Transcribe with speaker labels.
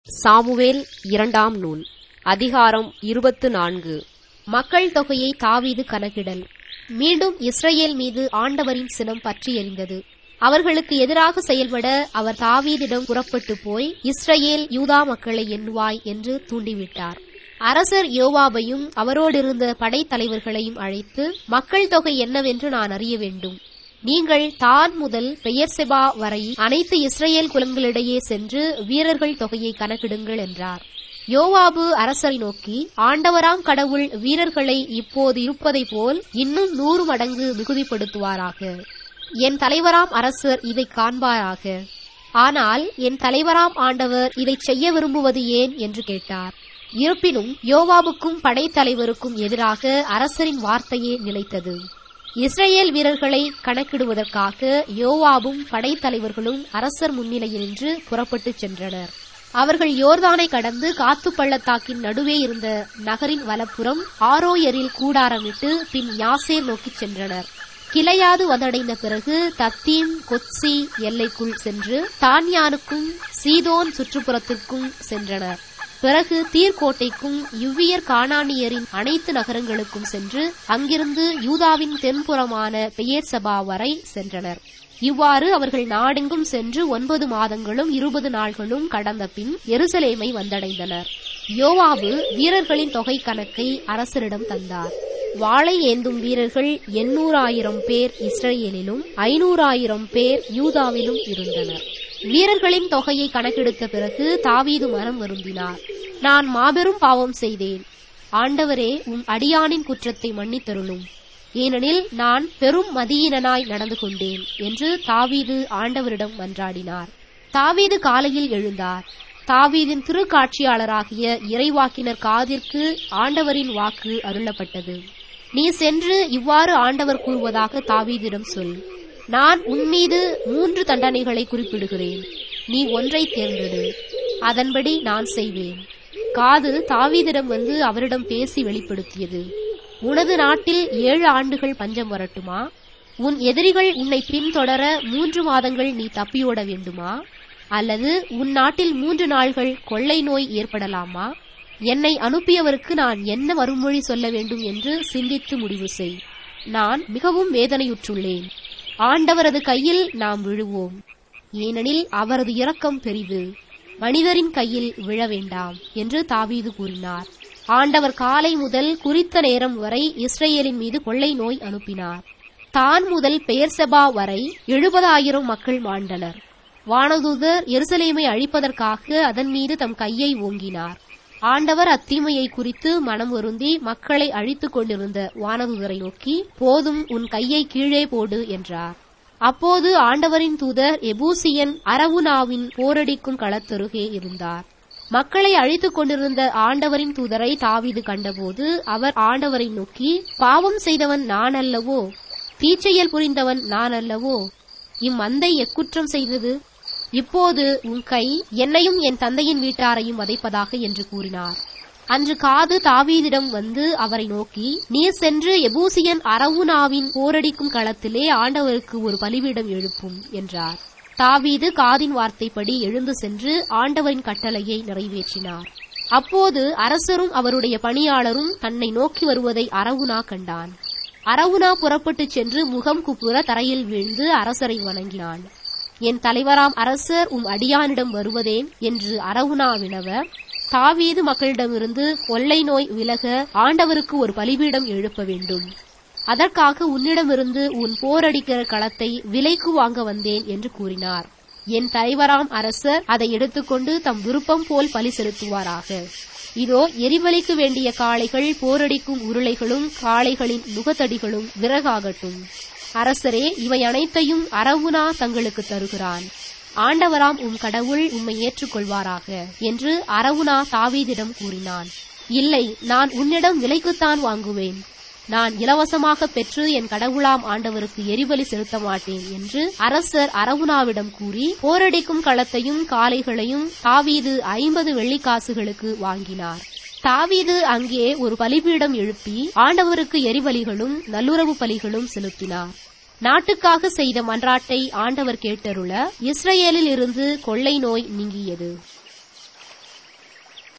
Speaker 1: Samuel இரண்டாம் நூல் அதிகாரம் இருபத்து நான்கு மக்கள் தொகையை தாவீது கணக்கிடல் மீண்டும் இஸ்ரவேல் மீது ஆண்டவரின் சினம் பற்றி எரிந்தது அவர்களுக்கு எதிராக செயல்பட அவர் தாவீதிடம் புறப்பட்டு போய் இஸ்ரவேல் யூதா மக்களை எண்ணுவாய் என்று தூண்டிவிட்டார் அரசர் யோவாபையும் அவரோடிருந்த படைத்தலைவர்களையும் அழைத்து மக்கள் தொகை என்னவென்று நான் அறிய வேண்டும் நீங்கள் தான் முதல் பெயர்செபா வரை அனைத்து இஸ்ரேல் குலங்களிடையே சென்று வீரர்கள் தொகையை கணக்கிடுங்கள் என்றார் யோவாபு அரசரை நோக்கி ஆண்டவராம் கடவுள் வீரர்களை இப்போது இருப்பதைப் போல் இன்னும் நூறு மடங்கு மிகுதிப்படுத்துவாராக என் தலைவராம் அரசர் இதை காண்பாராக ஆனால் என் தலைவராம் ஆண்டவர் இதை செய்ய விரும்புவது ஏன் என்று கேட்டார் இருப்பினும் யோவாபுக்கும் படைத்தலைவருக்கும் எதிராக அரசரின் வார்த்தையே நிலைத்தது இஸ்ரேல் வீரர்களை கணக்கிடுவதற்காக யோவாபும் படைத்தலைவர்களும் அரசர் முன்னிலையில் நின்று புறப்பட்டுச் சென்றனர் அவர்கள் யோர்தானை கடந்து காத்து பள்ளத்தாக்கின் நடுவே இருந்த நகரின் வலப்புறம் ஆரோயரில் கூடாரமிட்டு பின் யாசேர் நோக்கிச் சென்றனர் கிளையாது வந்தடைந்த பிறகு தத்தீம் கொத்சி எல்லைக்குள் சென்று தான்யானுக்கும் சீதோன் சுற்றுப்புறத்திற்கும் சென்றனர் பிறகு தீர்க்கோட்டைக்கும் யுவ்வியர் கானானியரின் அனைத்து நகரங்களுக்கும் சென்று அங்கிருந்து யூதாவின் தென்புறமான பெயர் சபா வரை சென்றனர் இவ்வாறு அவர்கள் நாடெங்கும் சென்று ஒன்பது மாதங்களும் இருபது நாள்களும் கடந்த பின் எருசலேமை வந்தடைந்தனர் யோவாபு வீரர்களின் தொகை கணக்கை அரசரிடம் தந்தார் வாளை ஏந்தும் வீரர்கள் எண்ணூறாயிரம் பேர் இஸ்ரேலிலும் ஐநூறாயிரம் பேர் யூதாவிலும் இருந்தனர் வீரர்களின் தொகையை கணக்கெடுத்த பிறகு தாவீது மனம் வருந்தினார் நான் மாபெரும் பாவம் செய்தேன் ஆண்டவரே உம் அடியானின் குற்றத்தை மன்னித்தருளும் ஏனெனில் நான் பெரும் மதியினனாய் நடந்து கொண்டேன் என்று தாவீது ஆண்டவரிடம் மன்றாடினார் தாவீது காலையில் எழுந்தார் தாவீதின் திருக்காட்சியாளராகிய இறைவாக்கினர் காதிற்கு ஆண்டவரின் வாக்கு அருளப்பட்டது நீ சென்று இவ்வாறு ஆண்டவர் கூறுவதாக தாவீதிடம் சொல் நான் உன்மீது மூன்று தண்டனைகளை குறிப்பிடுகிறேன் நீ ஒன்றை தேர்ந்தெடு அதன்படி நான் செய்வேன் காது தாவீதிடம் வந்து அவரிடம் பேசி வெளிப்படுத்தியது உனது நாட்டில் ஏழு ஆண்டுகள் பஞ்சம் வரட்டுமா உன் எதிரிகள் உன்னை பின்தொடர மூன்று மாதங்கள் நீ தப்பியோட வேண்டுமா அல்லது உன் நாட்டில் மூன்று நாள்கள் கொள்ளை நோய் ஏற்படலாமா என்னை அனுப்பியவருக்கு நான் என்ன மறுமொழி சொல்ல வேண்டும் என்று சிந்தித்து முடிவு செய் நான் மிகவும் வேதனையுற்றுள்ளேன் ஆண்டவரது கையில் நாம் விழுவோம் ஏனெனில் அவரது இரக்கம் பெரிது மனிதரின் கையில் விழ வேண்டாம் என்று தாவீது கூறினார் ஆண்டவர் காலை முதல் குறித்த நேரம் வரை இஸ்ரேலின் மீது கொள்ளை நோய் அனுப்பினார் தான் முதல் பெயர்செபா வரை எழுபதாயிரம் மக்கள் மாண்டனர் வானதூதர் எருசலேமை அழிப்பதற்காக அதன் மீது தம் கையை ஓங்கினார் ஆண்டவர் அத்தீமையை குறித்து மனம் வருந்தி மக்களை அழித்துக் கொண்டிருந்த வானதூதரை நோக்கி போதும் உன் கையை கீழே போடு என்றார் அப்போது ஆண்டவரின் தூதர் எபூசியன் அரவுனாவின் போரடிக்கும் களத்தருகே இருந்தார் மக்களை அழித்துக் கொண்டிருந்த ஆண்டவரின் தூதரை தாவிது கண்டபோது அவர் ஆண்டவரை நோக்கி பாவம் செய்தவன் நான் அல்லவோ தீச்செயல் புரிந்தவன் நான் அல்லவோ இம்மந்தை எக்குற்றம் செய்தது இப்போது உன் கை என்னையும் என் தந்தையின் வீட்டாரையும் வதைப்பதாக என்று கூறினார் அன்று காது தாவீதிடம் வந்து அவரை நோக்கி நீர் சென்று எபூசியன் அரவுனாவின் போரடிக்கும் களத்திலே ஆண்டவருக்கு ஒரு பலிபீடம் எழுப்பும் என்றார் தாவீது காதின் வார்த்தைப்படி எழுந்து சென்று ஆண்டவரின் கட்டளையை நிறைவேற்றினார் அப்போது அரசரும் அவருடைய பணியாளரும் தன்னை நோக்கி வருவதை அரவுனா கண்டான் அரவுனா புறப்பட்டுச் சென்று முகம் குப்புற தரையில் வீழ்ந்து அரசரை வணங்கினான் என் தலைவராம் அரசர் உம் அடியானிடம் வருவதேன் என்று அரவுனா வினவ தாவீது மக்களிடமிருந்து கொள்ளை நோய் விலக ஆண்டவருக்கு ஒரு பலிபீடம் எழுப்ப வேண்டும் அதற்காக உன்னிடமிருந்து உன் போரடிக்கிற களத்தை விலைக்கு வாங்க வந்தேன் என்று கூறினார் என் தலைவராம் அரசர் அதை எடுத்துக்கொண்டு தம் விருப்பம் போல் பலி செலுத்துவாராக இதோ எரிபலிக்கு வேண்டிய காளைகள் போரடிக்கும் உருளைகளும் காளைகளின் முகத்தடிகளும் விறகாகட்டும் அரசரே இவை அனைத்தையும் அரவுனா தங்களுக்கு தருகிறான் ஆண்டவராம் உம் கடவுள் உம்மை ஏற்றுக்கொள்வாராக என்று அரவுனா தாவீதிடம் கூறினான் இல்லை நான் உன்னிடம் விலைக்குத்தான் வாங்குவேன் நான் இலவசமாக பெற்று என் கடவுளாம் ஆண்டவருக்கு எரிபலி செலுத்த மாட்டேன் என்று அரசர் அரவுனாவிடம் கூறி போரடிக்கும் களத்தையும் காளைகளையும் தாவீது ஐம்பது வெள்ளிக்காசுகளுக்கு வாங்கினார் தாவீது அங்கே ஒரு பலிபீடம் எழுப்பி ஆண்டவருக்கு எரிபலிகளும் நல்லுறவு பலிகளும் செலுத்தினார் நாட்டுக்காக செய்த மன்றாட்டை ஆண்டவர் கேட்டருள இஸ்ரேலில் இருந்து கொள்ளை நோய் நீங்கியது